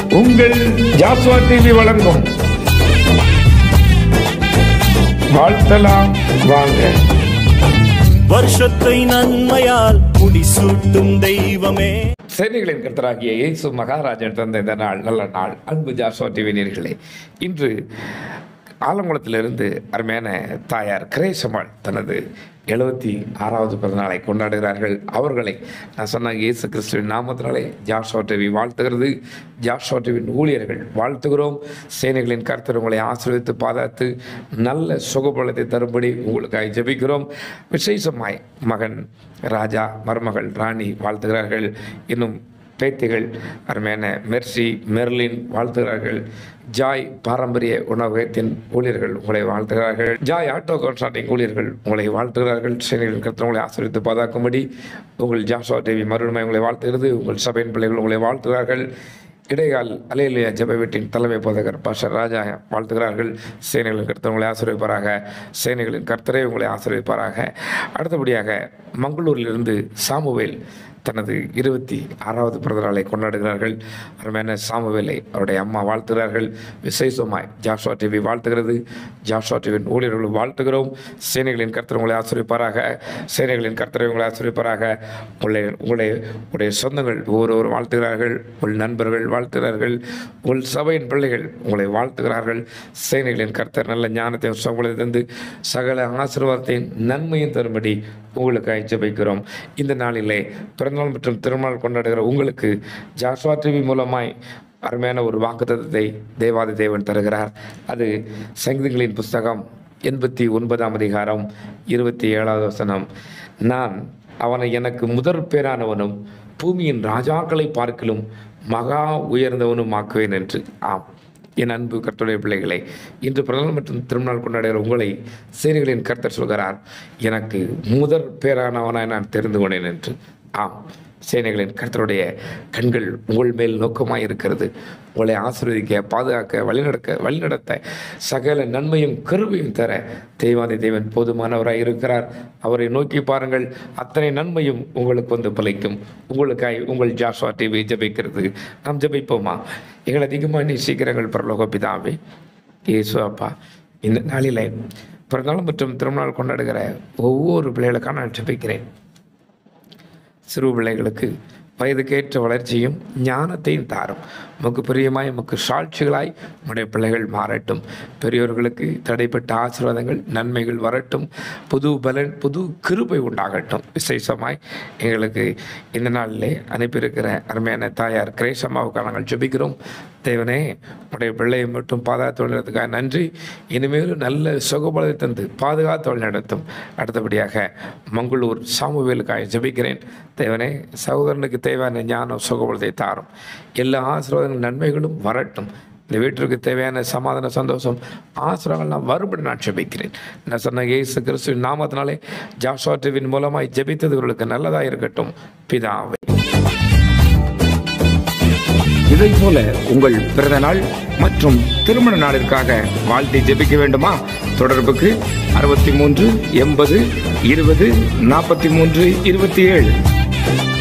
உங்கள் ஜாஸ்வா டிவி வழங்கும் வாழ்த்தலாம் வாங்க வருஷத்தை நன்மையால் முடிசூட்டும் தெய்வமே சேனைகளின் கர்த்தராகிய இயேசு மகாராஜன் தந்த இந்த நாள் நல்ல நாள் அன்பு ஜாஸ்வா டிவி நேர்களே இன்று ஆலங்குளத்திலிருந்து அருமையான தாயார் கிரேசம்மாள் தனது எழுபத்தி ஆறாவது பிறந்தநாளை கொண்டாடுகிறார்கள் அவர்களை நான் சொன்ன இயேசு கிறிஸ்துவின் நாமத்தினாலே ஜாஷோ டிவி வாழ்த்துகிறது ஜாஷோ டிவியின் ஊழியர்கள் வாழ்த்துகிறோம் சேனைகளின் கர்த்தர் உங்களை ஆசீர்வதித்து பாதாத்து நல்ல சுகபலத்தை தரும்படி உங்களுக்காக ஜெபிக்கிறோம் விசேஷமாய் மகன் ராஜா மருமகள் ராணி வாழ்த்துகிறார்கள் இன்னும் பேத்திகள் அருமையான மெர்சி மெர்லின் வாழ்த்துகிறார்கள் ஜாய் பாரம்பரிய உணவகத்தின் ஊழியர்கள் உங்களை வாழ்த்துகிறார்கள் ஜாய் ஆட்டோ கான்ட்ராக்டிங் ஊழியர்கள் உங்களை வாழ்த்துகிறார்கள் சேனைகளின் கருத்து உங்களை ஆசிரியத்து பாதாக்கும்படி உங்கள் ஜாஷா தேவி மறுமை உங்களை வாழ்த்துகிறது உங்கள் சபையின் பிள்ளைகள் உங்களை வாழ்த்துகிறார்கள் இடைகால் அலையிலேய ஜெப வீட்டின் தலைமை போதகர் பாஷர் ராஜா வாழ்த்துகிறார்கள் சேனைகளின் கர்த்தர் உங்களை ஆசீர்வதிப்பாராக சேனைகளின் கர்த்தரை உங்களை ஆசீர்வதிப்பாராக அடுத்தபடியாக மங்களூரிலிருந்து சாமுவேல் தனது இருபத்தி ஆறாவது பிறந்தநாளை கொண்டாடுகிறார்கள் அருமையான சாமுவேலை அவருடைய அம்மா வாழ்த்துகிறார்கள் விசேஷமாய் ஜாஷுவா டிவி வாழ்த்துகிறது ஜாஷுவா டிவியின் ஊழியர்களும் வாழ்த்துகிறோம் சேனைகளின் கர்த்தர் உங்களை ஆசிரியப்பாராக சேனைகளின் கர்த்தரை உங்களை ஆசிரியப்பாராக உங்களை உங்களை உடைய சொந்தங்கள் ஒவ்வொருவரும் வாழ்த்துகிறார்கள் உங்கள் நண்பர்கள் வாழ்த்துகிறார்கள் உங்கள் சபையின் பிள்ளைகள் உங்களை வாழ்த்துகிறார்கள் சேனைகளின் கர்த்தர் நல்ல ஞானத்தையும் சுகங்களை தந்து சகல ஆசீர்வாதத்தையும் நன்மையும் தரும்படி உங்களுக்காக ஜெபிக்கிறோம் இந்த நாளிலே பிறந்தநாள் மற்றும் திருமணம் கொண்டாடுகிற உங்களுக்கு ஜாஸ்வா டிவி மூலமாய் அருமையான ஒரு வாக்குத்தத்தத்தை தேவாதி தேவன் தருகிறார் அது சங்கீதங்களின் புஸ்தகம் எண்பத்தி ஒன்பதாம் அதிகாரம் இருபத்தி ஏழாவது வசனம் நான் அவனை எனக்கு முதற் பேரானவனும் பூமியின் ராஜாக்களை பார்க்கிலும் மகா உயர்ந்தவனும் ஆக்குவேன் என்று ஆம் என் அன்பு கர்த்தருடைய பிள்ளைகளை இன்று பிறந்தநாள் மற்றும் திருநாள் கொண்டாடுகிற உங்களை சேரிகளின் கர்த்தர் சொல்கிறார் எனக்கு முதற் பேரானவனாய் நான் தெரிந்து கொண்டேன் என்று ஆம் சேனைகளின் கர்த்தருடைய கண்கள் உங்கள் மேல் நோக்கமாக இருக்கிறது உங்களை ஆசீர்வதிக்க பாதுகாக்க வழிநடக்க வழிநடத்த சகல நன்மையும் கருவையும் தர தெய்வாதி தேவன் போதுமானவராய் இருக்கிறார் அவரை நோக்கி பாருங்கள் அத்தனை நன்மையும் உங்களுக்கு வந்து பலிக்கும் உங்களுக்காய் உங்கள் ஜாஸ்வா டிவி ஜபிக்கிறது நாம் ஜபிப்போமா எங்களை அதிகமாக நேசிக்கிறங்கள் பரலோக பிதாவே இயேசு அப்பா இந்த நாளில் பிறந்தநாள் மற்றும் திருநாள் கொண்டாடுகிற ஒவ்வொரு பிள்ளைகளுக்காக நான் ஜபிக்கிறேன் சிறு பிள்ளைகளுக்கு வயதுக்கேற்ற வளர்ச்சியும் ஞானத்தையும் தாரும் உமக்கு பிரியமாய் உமக்கு சாட்சிகளாய் உடைய பிள்ளைகள் மாறட்டும் பெரியோர்களுக்கு தடைப்பட்ட ஆசீர்வாதங்கள் நன்மைகள் வரட்டும் புது பலன் புது கிருபை உண்டாகட்டும் விசேஷமாய் எங்களுக்கு இந்த நாளிலே அனுப்பியிருக்கிற அருமையான தாயார் கிரேசம்மாவுக்காக நாங்கள் ஜெபிக்கிறோம் தேவனே உடைய பிள்ளையை மட்டும் பாதுகாத்து வழிநடத்துக்காக நன்றி இனிமேலும் நல்ல சுகபலத்தை தந்து பாதுகாத்து வழி நடத்தும் அடுத்தபடியாக மங்களூர் சாமுவேலுக்காக ஜெபிக்கிறேன் தேவனே சகோதரனுக்கு தேவையான ஞானம் சுகபலத்தை தாரும் எல்லா ஆசீர்வாதங்களும் நன்மைகளும் வரட்டும் இந்த வீட்டிற்கு தேவையான சமாதான சந்தோஷம் ஆசிரங்கள் நான் வரும்படி நான் ஜெபிக்கிறேன் நான் சொன்ன இயேசு கிறிஸ்துவின் நாமத்தினாலே ஜாஷுவா டிவின் மூலமாய் ஜெபித்தது இவர்களுக்கு நல்லதாக இருக்கட்டும் பிதாவே இதை போல உங்கள் பிறந்த நாள் மற்றும் திருமண நாளிற்காக வாழ்த்தி ஜெபிக்க வேண்டுமா தொடர்புக்கு அறுபத்தி மூன்று எண்பது இருபது நாற்பத்தி மூன்று இருபத்தி ஏழு